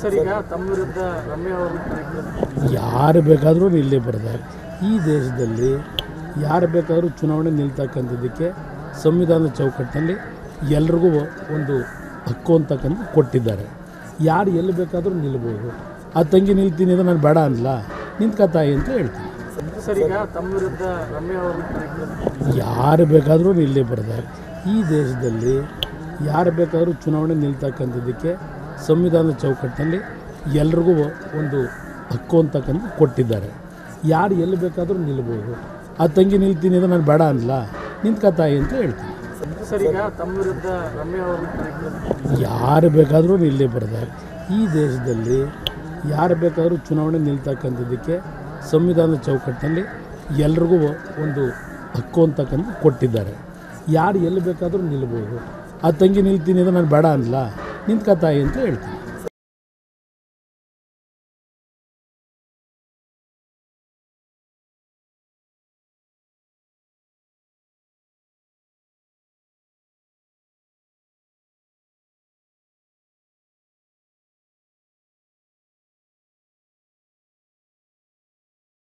sir ಈಗ ತಮ್ಮ ವಿರುದ್ಧ ರಮ್ಯಾ ಅವ್ರನ್ನ ಕರೆಕ್ಟ್ ಯಾರು ಬೇಕಾದರೂ ನಿಲ್ಲೇ ಬರ್ತಾರೆ ಈ ದೇಶದಲ್ಲಿ ಯಾರು ಬೇಕಾದರೂ ಚುನಾವಣೆ ನಿಲ್ತಕ್ಕಂಥದ್ದಕ್ಕೆ ಸಂವಿಧಾನದ ಚೌಕಟ್ಟಿನಲ್ಲಿ ಎಲ್ರಿಗೂ ಒಂದು ಹಕ್ಕು ಅಂತಕ್ಕಂಥ ಕೊಟ್ಟಿದ್ದಾರೆ ಯಾರು ಎಲ್ಲಿ ಬೇಕಾದರೂ ನಿಲ್ಬೋದು ಆ ತಂಗಿ ನಿಲ್ತೀನಿ ಅಂದರೆ ನಾನು ಬೇಡ ಅನ್ನಲ್ಲ ನಿಂತ್ಕತಾಯಿ ಅಂತ ಹೇಳ್ತೀನಿ ಸರ್ ಈಗ ತಮ್ಮ ವಿರುದ್ಧ ರಮ್ಯಾ ಅವ್ರನ್ನ ಕರೆಕ್ಟ್ ಯಾರು ಬೇಕಾದರೂ ನಿಲ್ಲೇ ಬರ್ತಾರೆ ಈ ದೇಶದಲ್ಲಿ ಯಾರು ಬೇಕಾದರೂ ಚುನಾವಣೆ ನಿಲ್ತಕ್ಕಂಥದ್ದಕ್ಕೆ ಸಂವಿಧಾನದ ಚೌಕಟ್ಟಿನಲ್ಲಿ ಎಲ್ರಿಗೂ ಒಂದು ಹಕ್ಕು ಅಂತಕ್ಕಂಥ ಕೊಟ್ಟಿದ್ದಾರೆ ಯಾರು ಎಲ್ಲಿ ಬೇಕಾದರೂ ನಿಲ್ಬೋದು ಆ ತಂಗಿ ನಿಲ್ತೀನಿ ಅಂದರೆ ನಾನು ಬೇಡ ಅನ್ನಲ್ಲ ನಿಂತ್ಕತಾಯಿ ಅಂತ ಹೇಳ್ತೀನಿ ಸರ್ ಈಗ ತಮ್ಮ ವಿರುದ್ಧ ರಮ್ಯಾ ಅವ್ರನ್ನ ಕರೆಕ್ಟ್ ಯಾರು ಬೇಕಾದರೂ ನಿಲ್ಲೇ ಬರ್ತಾರೆ ಈ ದೇಶದಲ್ಲಿ ಯಾರು ಬೇಕಾದರೂ ಚುನಾವಣೆ ನಿಲ್ತಕ್ಕಂಥದ್ದಕ್ಕೆ ಸಂವಿಧಾನದ ಚೌಕಟ್ಟಿನಲ್ಲಿ ಎಲ್ರಿಗೂ ಒಂದು ಹಕ್ಕು ಅಂತಕ್ಕಂಥ ಕೊಟ್ಟಿದ್ದಾರೆ ಯಾರು ಎಲ್ಲಿ ಬೇಕಾದರೂ ನಿಲ್ಬೋದು ಆ ತಂಗಿ ನಿಲ್ತೀನಿ ಅಂದರೆ ನಾನು ಬೇಡ ಅನ್ನಲ್ಲ ನಿಂತ್ಕತಾಯಿ ಅಂತ ಹೇಳ್ತೀನಿ